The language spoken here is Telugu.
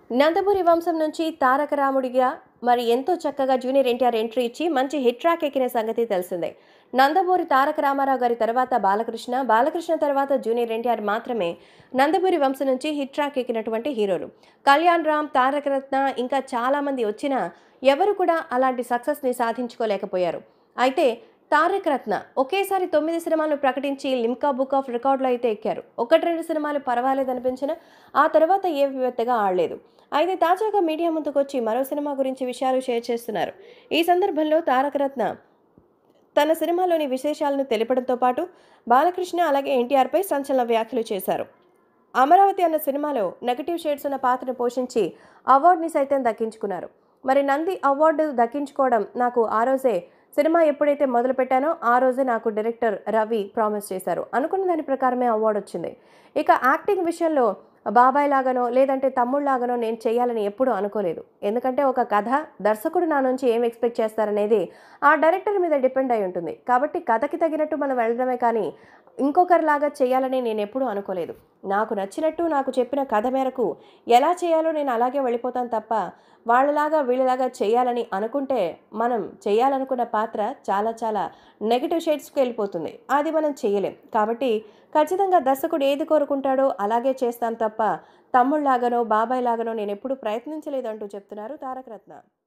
నందమూరి వంశం నుంచి తారక రాముడిగా మరి ఎంతో చక్కగా జూనియర్ ఎన్టీఆర్ ఎంట్రీ ఇచ్చి మంచి హిట్ ట్రాక్ ఎక్కిన సంగతి తెలిసిందే నందమూరి తారక రామారావు గారి తర్వాత బాలకృష్ణ బాలకృష్ణ తర్వాత జూనియర్ ఎన్టీఆర్ మాత్రమే నందమూరి వంశం నుంచి హిట్ ట్రాక్ ఎక్కినటువంటి హీరోలు కళ్యాణ్ రామ్ తారక రత్న ఇంకా చాలామంది వచ్చినా ఎవరు కూడా అలాంటి సక్సెస్ని సాధించుకోలేకపోయారు అయితే తారక రత్న ఒకేసారి తొమ్మిది సినిమాలు ప్రకటించి లిమ్కా బుక్ ఆఫ్ రికార్డులో అయితే ఎక్కారు ఒకటి రెండు సినిమాలు పర్వాలేదనిపించిన ఆ తర్వాత ఏ వివత్తగా ఆడలేదు అయితే తాజాగా మీడియా ముందుకు వచ్చి మరో సినిమా గురించి విషయాలు షేర్ చేస్తున్నారు ఈ సందర్భంలో తారక రత్న తన సినిమాలోని విశేషాలను తెలపడంతో పాటు బాలకృష్ణ అలాగే ఎన్టీఆర్పై సంచలన వ్యాఖ్యలు చేశారు అమరావతి అన్న సినిమాలో నెగటివ్ షేడ్స్ ఉన్న పాత్రను పోషించి అవార్డుని సైతం దక్కించుకున్నారు మరి నంది అవార్డు దక్కించుకోవడం నాకు ఆ రోజే సినిమా ఎప్పుడైతే మొదలుపెట్టానో ఆ రోజే నాకు డైరెక్టర్ రవి ప్రామిస్ చేశారు అనుకున్న దాని ప్రకారమే అవార్డు వచ్చింది ఇక యాక్టింగ్ విషయంలో బాబాయ్ లాగానో లేదంటే తమ్ముళ్ళలాగానో నేను చేయాలని ఎప్పుడూ అనుకోలేదు ఎందుకంటే ఒక కథ దర్శకుడు నా నుంచి ఏం ఎక్స్పెక్ట్ చేస్తారనేది ఆ డైరెక్టర్ మీద డిపెండ్ అయి ఉంటుంది కాబట్టి కథకి తగినట్టు మనం వెళ్ళడమే కానీ ఇంకొకరిలాగా చేయాలని నేను ఎప్పుడూ అనుకోలేదు నాకు నచ్చినట్టు నాకు చెప్పిన కథ మేరకు ఎలా చేయాలో నేను అలాగే వెళ్ళిపోతాను తప్ప వాళ్ళలాగా వీళ్ళలాగా చేయాలని అనుకుంటే మనం చేయాలనుకున్న పాత్ర చాలా చాలా నెగిటివ్ షేడ్స్కి వెళ్ళిపోతుంది అది మనం చేయలేం కాబట్టి ఖచ్చితంగా దర్శకుడు ఏది కోరుకుంటాడో అలాగే చేస్తాను తప్ప తమ్ముళ్ళలాగానో బాబాయ్ లాగానో నేను ఎప్పుడూ ప్రయత్నించలేదు అంటూ చెప్తున్నారు తారక రత్న